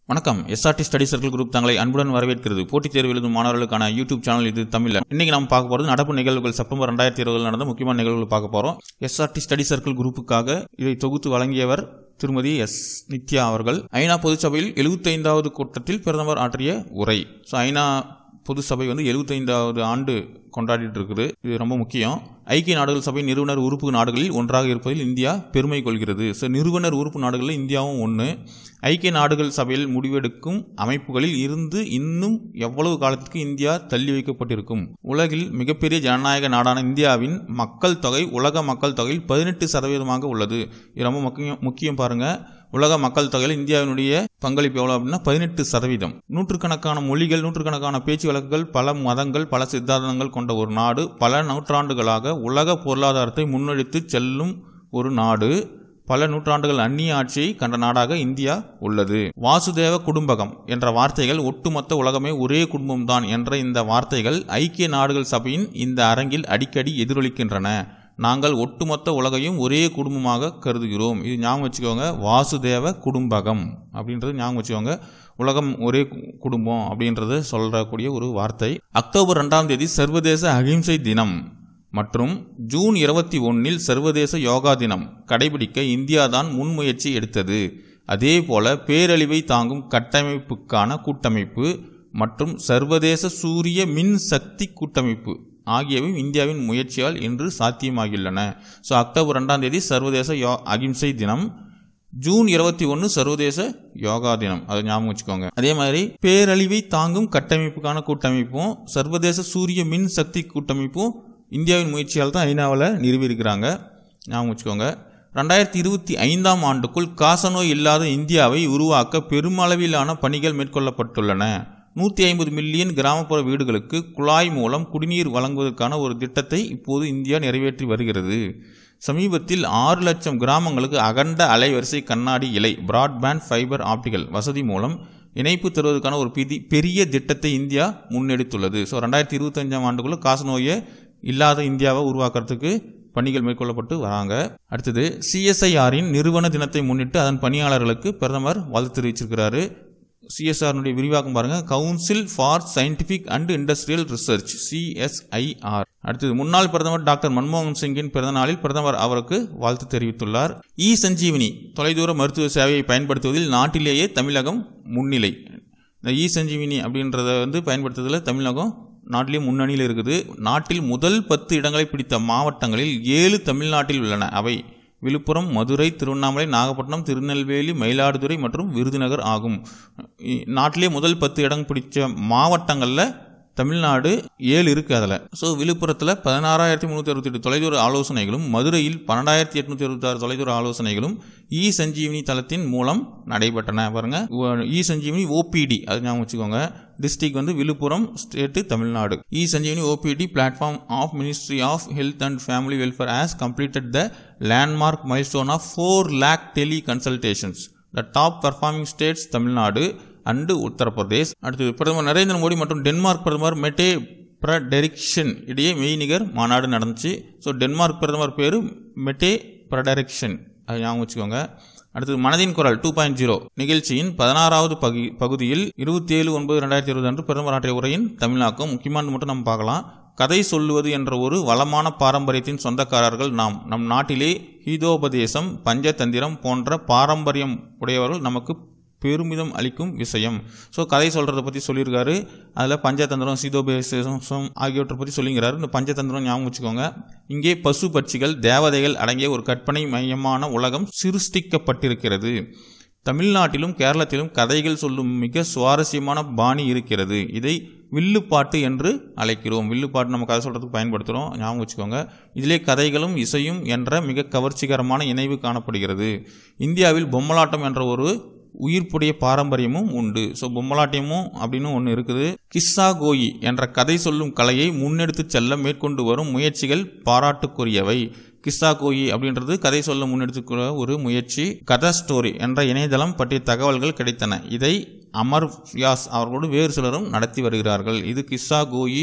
வணக்கம் SRT study circle group தங்களை அன்புடன் வரவேற்கிறது போட்டித் தேர்வு எழுதும் மாணவர்களுக்கான யூடியூப் சேனல் இது தமிழ்ல இன்னைக்கு நம்ம பார்க்க போறது நடப்பு நிகழ்வுகள் செப்டம்பர் ரெண்டாயிரத்தி இருபதில் நடந்த முக்கியமான நிகழ்வுகள் பார்க்க போறோம் எஸ்ஆர்டி ஸ்டடி சர்க்கிள் குரூப்புக்காக இதை தொகுத்து வழங்கியவர் திருமதி எஸ் நித்யா அவர்கள் ஐநா பொதுச்சபையில் எழுபத்தைந்தாவது கூட்டத்தில் பிரதமர் ஆற்றிய உரை ஸோ ஐநா பொதுச்சபை வந்து எழுபத்தைந்தாவது ஆண்டு கொண்டாடிட்டு இருக்குது இது ரொம்ப முக்கியம் ஐக்கிய நாடுகள் சபை நிறுவனர் உறுப்பு நாடுகளில் ஒன்றாக இருப்பதில் இந்தியா பெருமை கொள்கிறது ஸோ நிறுவனர் உறுப்பு நாடுகளில் இந்தியாவும் ஒன்று ஐக்கிய நாடுகள் சபையில் முடிவெடுக்கும் அமைப்புகளில் இருந்து இன்னும் எவ்வளவு காலத்திற்கு இந்தியா தள்ளி வைக்கப்பட்டிருக்கும் உலகில் மிகப்பெரிய ஜனநாயக நாடான இந்தியாவின் மக்கள் தொகை உலக மக்கள் தொகையில் பதினெட்டு சதவீதமாக உள்ளது இது ரொம்ப முக்கியம் முக்கியம் பாருங்க உலக மக்கள் தொகையில் இந்தியாவினுடைய பங்களிப்பு எவ்வளோ அப்படின்னா பதினெட்டு சதவீதம் நூற்றுக்கணக்கான மொழிகள் நூற்றுக்கணக்கான பேச்சு வழக்குகள் பல மதங்கள் பல சித்தாந்தங்கள் கொண்ட ஒரு நாடு பல நூற்றாண்டுகளாக உலக பொருளாதாரத்தை முன்னெடுத்து செல்லும் ஒரு நாடு பல நூற்றாண்டுகள் அந்நிய ஆட்சியை கண்ட நாடாக இந்தியா உள்ளது வாசுதேவ குடும்பகம் என்ற வார்த்தைகள் ஒட்டுமொத்த உலகமே ஒரே குடும்பம்தான் என்ற இந்த வார்த்தைகள் ஐக்கிய நாடுகள் சபையின் இந்த அரங்கில் அடிக்கடி எதிரொலிக்கின்றன நாங்கள் ஒட்டுமொத்த உலகையும் ஒரே குடும்பமாக கருதுகிறோம் இது ஞாபகம் வச்சுக்கோங்க வாசுதேவ குடும்பகம் அப்படின்றது ஞாபகம் வச்சுக்கோங்க உலகம் ஒரே குடும்பம் அப்படின்றது சொல்லக்கூடிய ஒரு வார்த்தை அக்டோபர் ரெண்டாம் தேதி சர்வதேச அகிம்சை தினம் மற்றும் ஜூன் இருபத்தி ஒன்னில் சர்வதேச யோகா தினம் கடைபிடிக்க இந்தியா தான் முன்முயற்சி எடுத்தது அதே போல பேரழிவை தாங்கும் கட்டமைப்புக்கான கூட்டமைப்பு மற்றும் சர்வதேச சூரிய மின் சக்தி கூட்டமைப்பு ஆகியவை இந்தியாவின் முயற்சியால் இன்று சாத்தியமாகியுள்ளன ஸோ அக்டோபர் ரெண்டாம் தேதி சர்வதேச யோ அகிம்சை தினம் ஜூன் இருபத்தி ஒன்று சர்வதேச யோகா தினம் அதை ஞாபகம் வச்சுக்கோங்க அதே மாதிரி பேரழிவை தாங்கும் கட்டமைப்புக்கான கூட்டமைப்பும் சர்வதேச சூரிய மின் சக்தி கூட்டமைப்பும் இந்தியாவின் முயற்சியால் தான் ஐநாவில் நிறுவியிருக்கிறாங்க ஞாபகம் வச்சுக்கோங்க ரெண்டாயிரத்தி இருபத்தி ஐந்தாம் ஆண்டுக்குள் காசநோய் இல்லாத இந்தியாவை உருவாக்க பெருமளவிலான பணிகள் மேற்கொள்ளப்பட்டுள்ளன நூற்றி ஐம்பது மில்லியன் கிராமப்புற வீடுகளுக்கு குழாய் மூலம் குடிநீர் வழங்குவதற்கான ஒரு திட்டத்தை இப்போது இந்தியா நிறைவேற்றி வருகிறது சமீபத்தில் ஆறு லட்சம் கிராமங்களுக்கு அகண்ட அலைவரிசை கண்ணாடி இலை பிராட்பேண்ட் ஃபைபர் ஆப்டிகல் வசதி மூலம் இணைப்பு தருவதற்கான ஒரு பிதி பெரிய திட்டத்தை இந்தியா முன்னெடுத்துள்ளது ஸோ ரெண்டாயிரத்தி இருபத்தஞ்சாம் ஆண்டுக்குள்ள காசநோயை இல்லாத இந்தியாவை உருவாக்குறதுக்கு பணிகள் மேற்கொள்ளப்பட்டு வராங்க அடுத்தது சிஎஸ்ஐஆரின் நிறுவன தினத்தை முன்னிட்டு அதன் பணியாளர்களுக்கு பிரதமர் வாழ்த்து தெரிவிச்சிருக்கிறாரு சிஎஸ்ஆர்னுடைய விரிவாக்கம் பாருங்க council for scientific and industrial research CSIR அடுத்தது முன்னாள் பிரதமர் டாக்டர் மன்மோகன் சிங்கின் பிறந்த நாளில் பிரதமர் அவருக்கு வாழ்த்து தெரிவித்துள்ளார் இ சஞ்சீவினி தொலைதூர மருத்துவ சேவையை பயன்படுத்துவதில் நாட்டிலேயே தமிழகம் முன்னிலை இந்த இ சஞ்சீவினி அப்படின்றத வந்து பயன்படுத்துவதில் தமிழகம் நாட்டிலே முன்னணியில் இருக்குது நாட்டில் முதல் பத்து இடங்களை பிடித்த மாவட்டங்களில் ஏழு தமிழ்நாட்டில் உள்ளன அவை விழுப்புரம் மதுரை திருவண்ணாமலை நாகப்பட்டினம் திருநெல்வேலி மயிலாடுதுறை மற்றும் விருதுநகர் ஆகும் நாட்டிலே முதல் பத்து இடம் பிடிச்ச மாவட்டங்களில் தமிழ்நாடு ஏழு இருக்குது அதில் ஸோ விழுப்புரத்தில் பதினாறாயிரத்தி முந்நூற்றி அறுபத்தி எட்டு தொலைதூர ஆலோசனைகளும் மதுரையில் பன்னெண்டாயிரத்தி எட்நூற்றி அறுபத்தாறு தொலைதூர ஆலோசனைகளும் இ சஞ்சீவினி தளத்தின் மூலம் நடைபெற்றன பாருங்க இ சஞ்சீவினி ஓபிடி அது ஞாபகம் வச்சுக்கோங்க டிஸ்ட்ரிக்ட் வந்து Viluppuram state Tamil Nadu e Sanjeevani OPD platform of ministry of health and family welfare has completed the landmark milestone of four lakh teleconsultations the top performing states Tamil Nadu and Uttar Pradesh அடுத்தது பிரதமர் நரேந்திர மோடி மற்றும் டென்மார்க் பிரதமர் மெட்டே பிரடெரிக்ஷன் இடையே மெய்நிகர் மாநாடு நடந்துச்சு ஸோ டென்மார்க் பிரதமர் பேர் மெட்டே பிரடெரிக்ஷன் அது ஞாபகம் வச்சுக்கோங்க அடுத்தது மனதின் குரல் டூ பாயிண்ட் ஜீரோ நிகழ்ச்சியின் பதினாறாவது பகு பகுதியில் இருபத்தி ஏழு ஒன்பது ரெண்டாயிரத்தி இருபது அன்று பிரதமர் ஆற்றிய உரையின் தமிழாக்கம் முக்கியமானது மட்டும் நம்ம பார்க்கலாம் கதை சொல்லுவது என்ற ஒரு வளமான பாரம்பரியத்தின் சொந்தக்காரர்கள் நாம் நம் நாட்டிலே ஹீதோபதேசம் பஞ்சதந்திரம் போன்ற பாரம்பரியம் உடையவர்கள் நமக்கு பெருமிதம் அளிக்கும் விஷயம் ஸோ கதை சொல்கிறத பற்றி சொல்லியிருக்காரு அதில் பஞ்சதந்திரம் சீதோபேசம் ஆகியவற்றை பற்றி சொல்லிங்கிறாரு இந்த பஞ்சதந்திரம் ஞாபகம் வச்சுக்கோங்க இங்கே பசு பட்சிகள் தேவதைகள் அடங்கிய ஒரு கற்பனை மையமான உலகம் சிருஷ்டிக்கப்பட்டிருக்கிறது தமிழ்நாட்டிலும் கேரளத்திலும் கதைகள் சொல்லும் மிக சுவாரஸ்யமான பாணி இருக்கிறது இதை வில்லுப்பாட்டு என்று அழைக்கிறோம் வில்லுப்பாட்டு நம்ம கதை சொல்கிறதுக்கு பயன்படுத்துகிறோம் ஞாபகம் வச்சுக்கோங்க இதிலே கதைகளும் இசையும் என்ற மிக கவர்ச்சிகரமான இணைவு காணப்படுகிறது இந்தியாவில் பொம்மலாட்டம் என்ற ஒரு உயிர்ப்புடைய பாரம்பரியமும் உண்டு ஸோ பொம்மலாட்டியமும் அப்படின்னு ஒன்று இருக்குது கிஸ்ஸா கோயி என்ற கதை சொல்லும் கலையை முன்னெடுத்து செல்ல மேற்கொண்டு வரும் முயற்சிகள் பாராட்டுக்குரியவை கிஸ்ஸா கோயி அப்படின்றது கதை சொல்ல முன்னெடுத்துக்கிற ஒரு முயற்சி கதா ஸ்டோரி என்ற இணையதளம் பற்றிய தகவல்கள் கிடைத்தன இதை அமர் வியாஸ் அவர்களோடு வேறு சிலரும் நடத்தி வருகிறார்கள் இது கிஸ்ஸா கோயி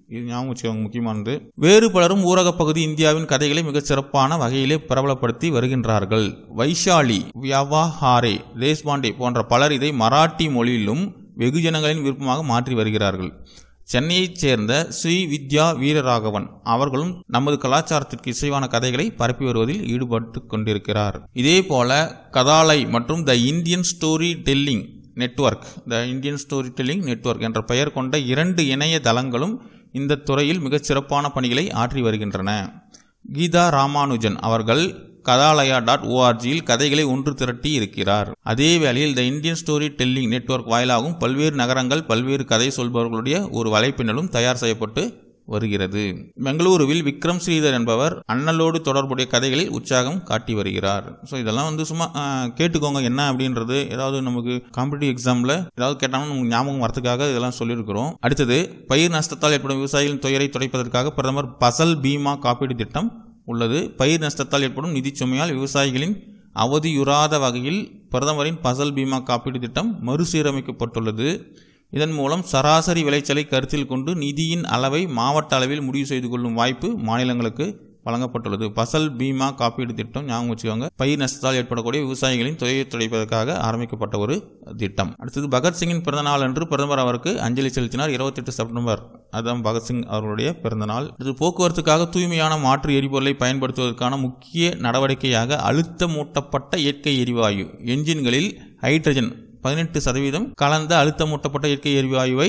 இது ஞாபகம் வச்சுக்கோங்க முக்கியமானது வேறு பலரும் ஊரகப் பகுதி இந்தியாவின் கதைகளை மிகச் சிறப்பான வகையிலே பிரபலப்படுத்தி வருகின்றார்கள் வைஷாலி வியாவாஹாரே தேஷ்பாண்டே போன்ற பலர் இதை மராட்டி மொழியிலும் வெகுஜனங்களின் விருப்பமாக மாற்றி வருகிறார்கள் சென்னையைச் சேர்ந்த ஸ்ரீ வித்யா வீரராகவன் அவர்களும் நமது கலாச்சாரத்திற்கு இசைவான கதைகளை பரப்பி வருவதில் ஈடுபட்டு கொண்டிருக்கிறார் இதே போல கதாலை மற்றும் the Indian storytelling network the Indian storytelling network என்ற பெயர் கொண்ட இரண்டு இணைய தளங்களும் இந்த துறையில் மிகச் சிறப்பான பணிகளை ஆற்றி வருகின்றன கீதா ராமானுஜன் அவர்கள் கதாலயா டாட் ஓஆர்ஜியில் கதைகளை ஒன்று திரட்டி இருக்கிறார் அதே வேளையில் the Indian storytelling network வாயிலாகவும் பல்வேறு நகரங்கள் பல்வேறு கதை சொல்பவர்களுடைய ஒரு வலைப்பின்னலும் தயார் செய்யப்பட்டு வருகிறது பெங்களூருவில் விக்ரம் ஸ்ரீதர் என்பவர் அண்ணலோடு தொடர்புடைய கதைகளில் உற்சாகம் காட்டி வருகிறார் ஸோ இதெல்லாம் வந்து சும்மா ஆஹ், கேட்டுக்கோங்க என்ன அப்படின்றது ஏதாவது நமக்கு காம்படிட்டிவ் எக்ஸாமில் ஏதாவது கேட்டாலும் நமக்கு ஞாபகம் வரதுக்காக இதெல்லாம் சொல்லியிருக்கிறோம் அடுத்தது பயிர் நஷ்டத்தால் ஏற்படும் விவசாயிகளின் துயரை துடைப்பதற்காக பிரதமர் பசல் பீமா காப்பீடு திட்டம் உள்ளது பயிர் நஷ்டத்தால் ஏற்படும் நிதிச் சுமையால் விவசாயிகளின் அவதியுறாத வகையில் பிரதமரின் பசல் பீமா காப்பீடு திட்டம் மறுசீரமைக்கப்பட்டுள்ளது இதன் மூலம் சராசரி விளைச்சலை கருத்தில் கொண்டு நிதியின் அளவை மாவட்ட அளவில் முடிவு செய்து கொள்ளும் வாய்ப்பு மாநிலங்களுக்கு வழங்கப்பட்டுள்ளது பசல் பீமா காப்பீடு திட்டம் ஞாபகம் வச்சுக்கோங்க பயிர் நஷ்டத்தால் ஏற்படக்கூடிய விவசாயிகளின் துறையை துடைப்பதற்காக ஆரம்பிக்கப்பட்ட ஒரு திட்டம் அடுத்தது பகத்சிங்கின் பிறந்த நாள் அன்று பிரதமர் அவருக்கு அஞ்சலி செலுத்தினார் 28 செப்டம்பர் அதுதான் பகத்சிங் அவர்களுடைய பிறந்த நாள் இது போக்குவரத்துக்காக தூய்மையான மாற்று எரிபொருளை பயன்படுத்துவதற்கான முக்கிய நடவடிக்கையாக அழுத்தமூட்டப்பட்ட இயற்கை எரிவாயு என்ஜின்களில் ஹைட்ரஜன் பதினெட்டு சதவீதம் கலந்த அழுத்தமூட்டப்பட்ட இயற்கை எரிவாயுவை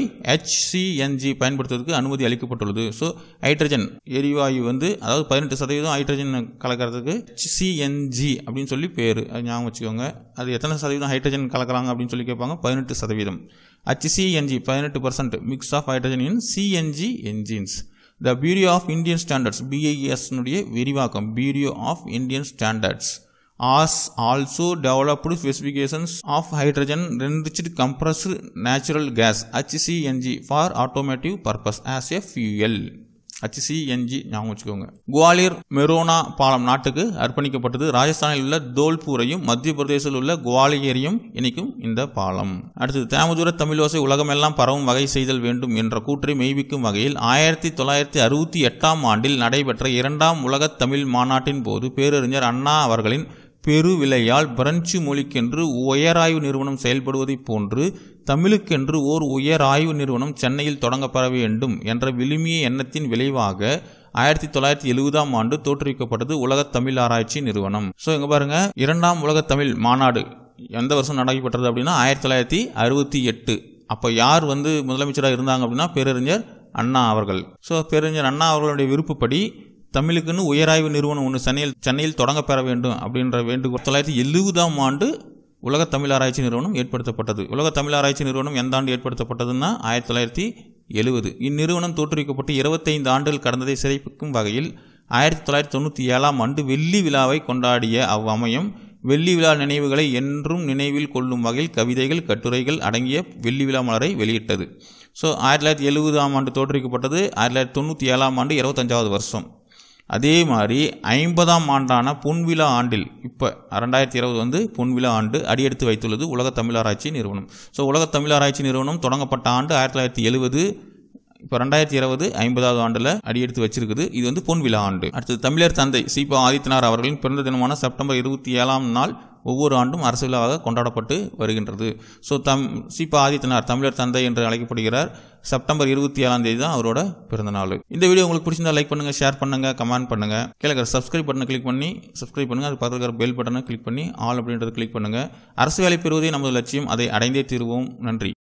HCNG பயன்படுத்துவதற்கு அனுமதி அளிக்கப்பட்டுள்ளது ஸோ ஹைட்ரஜன் எரிவாயு வந்து அதாவது பதினெட்டு சதவீதம் ஹைட்ரஜன் கலக்கிறதுக்கு HCNG அப்படின்னு சொல்லி பேர் அது ஞாபகம் வச்சுக்கோங்க அது எத்தனை சதவீதம் ஹைட்ரஜன் கலக்கிறாங்க அப்படின்னு சொல்லி கேட்பாங்க பதினெட்டு சதவீதம் HCNG பதினெட்டு percent mix of hydrogen in CNG engines the bureau of Indian standards பிஐஎஸ்னுடைய விரிவாக்கம் bureau of Indian standards has also developed specifications of hydrogen enriched compressed natural gas HCNG for automotive purpose as a fuel HCNG ஞாபகம் வச்சுக்கோங்க குவாலியர் மெரோனா பாலம் நாட்டுக்கு அர்ப்பணிக்கப்பட்டது ராஜஸ்தானில் உள்ள தோல்பூரையும் மத்திய பிரதேசத்தில் உள்ள குவாலியரையும் இணைக்கும் இந்த பாலம் அடுத்தது தேமதுர தமிழோசை உலகமெல்லாம் பரவும் வகை செய்தல் வேண்டும் என்ற கூற்றை மெய்ப்பிக்கும் வகையில் ஆயிரத்தி தொள்ளாயிரத்தி அறுபத்தி எட்டாம் ஆண்டில் நடைபெற்ற இரண்டாம் உலகத் தமிழ் மாநாட்டின் போது பேரறிஞர் அண்ணா அவர்களின் பெருவிலையால் பிரெஞ்சு மொழிக்கென்று உயராய்வு நிறுவனம் செயல்படுவதைப் போன்று தமிழுக்கென்று ஓர் உயர் ஆய்வு நிறுவனம் சென்னையில் தொடங்கப்பட வேண்டும் என்ற விழுமிய எண்ணத்தின் விளைவாக ஆயிரத்தி தொள்ளாயிரத்தி எழுபதாம் ஆண்டு தோற்றுவிக்கப்பட்டது உலகத் தமிழ் ஆராய்ச்சி நிறுவனம் ஸோ இங்க பாருங்க இரண்டாம் உலகத் தமிழ் மாநாடு எந்த வருஷம் நடைபெற்றது அப்படின்னா ஆயிரத்தி தொள்ளாயிரத்தி அறுபத்தி எட்டு அப்போ யார் வந்து முதலமைச்சராக இருந்தாங்க அப்படின்னா பேரறிஞர் அண்ணா அவர்கள் ஸோ பேரறிஞர் அண்ணா அவர்களுடைய விருப்பப்படி தமிழுக்குன்னு உயராய்வு நிறுவனம் ஒன்று சென்னையில் சென்னையில் தொடங்க பெற வேண்டும் அப்படின்ற வேண்டுகோள் தொள்ளாயிரத்தி எழுபதாம் ஆண்டு உலக தமிழ் ஆராய்ச்சி நிறுவனம் ஏற்படுத்தப்பட்டது உலக தமிழ் ஆராய்ச்சி நிறுவனம் எந்த ஆண்டு ஏற்படுத்தப்பட்டதுன்னா ஆயிரத்தி தொள்ளாயிரத்தி எழுபது இந்நிறுவனம் தோற்றுவிக்கப்பட்டு இருபத்தைந்து ஆண்டுகள் கடந்ததை சிறைப்பிக்கும் வகையில் ஆயிரத்தி தொள்ளாயிரத்தி தொண்ணூற்றி ஏழாம் ஆண்டு வெள்ளி விழாவை கொண்டாடிய அவ்வமயம் வெள்ளி விழா நினைவுகளை என்றும் நினைவில் கொள்ளும் வகையில் கவிதைகள் கட்டுரைகள் அடங்கிய வெள்ளி விழா மலரை வெளியிட்டது ஸோ ஆயிரத்தி தொள்ளாயிரத்தி எழுபதாம் ஆண்டு தோற்றுவிக்கப்பட்டது ஆயிரத்தி தொள்ளாயிரத்தி தொண்ணூற்றி ஏழாம் ஆண்டு இருபத்தஞ்சாவது வருஷம் அதே மாதிரி ஐம்பதாம் ஆண்டான பொன்விழா ஆண்டில் இப்போ ரெண்டாயிரத்தி இருபது வந்து பொன்விழா ஆண்டு அடியெடுத்து வைத்துள்ளது உலக தமிழாராய்ச்சி நிறுவனம் ஸோ உலக தமிழாராய்ச்சி நிறுவனம் தொடங்கப்பட்ட ஆண்டு ஆயிரத்தி தொள்ளாயிரத்தி எழுபது இப்போ ரெண்டாயிரத்தி இருபது ஐம்பதாவது ஆண்டில் அடியெடுத்து வச்சிருக்குது இது வந்து பொன்விழா ஆண்டு அடுத்தது தமிழர் தந்தை சீபா ஆதித்தனார் அவர்களின் பிறந்த தினமான செப்டம்பர் இருபத்தி ஏழாம் நாள் ஒவ்வொரு ஆண்டும் அரசு விழாவாக கொண்டாடப்பட்டு வருகின்றது ஸோ தம் சீபா ஆதித்தனார் தமிழர் தந்தை என்று அழைக்கப்படுகிறார் செப்டம்பர் இருபத்தி ஏழாம் தேதி தான் அவரோட பிறந்த நாள் இந்த வீடியோ உங்களுக்கு பிடிச்சிருந்தா லைக் பண்ணுங்க ஷேர் பண்ணுங்க கமெண்ட் பண்ணுங்க கீழே இருக்கிற சப்ஸ்கிரைப் பட்டனை கிளிக் பண்ணி சப்ஸ்கிரைப் பண்ணுங்க அது பக்கத்தில் இருக்கிற பெல் பட்டனை கிளிக் பண்ணி ஆல் அப்படின்றத கிளிக் பண்ணுங்க அரசு வேலை பெறுவதே நமது லட்சியம் அதை அடைந்தே தீருவோம் நன்றி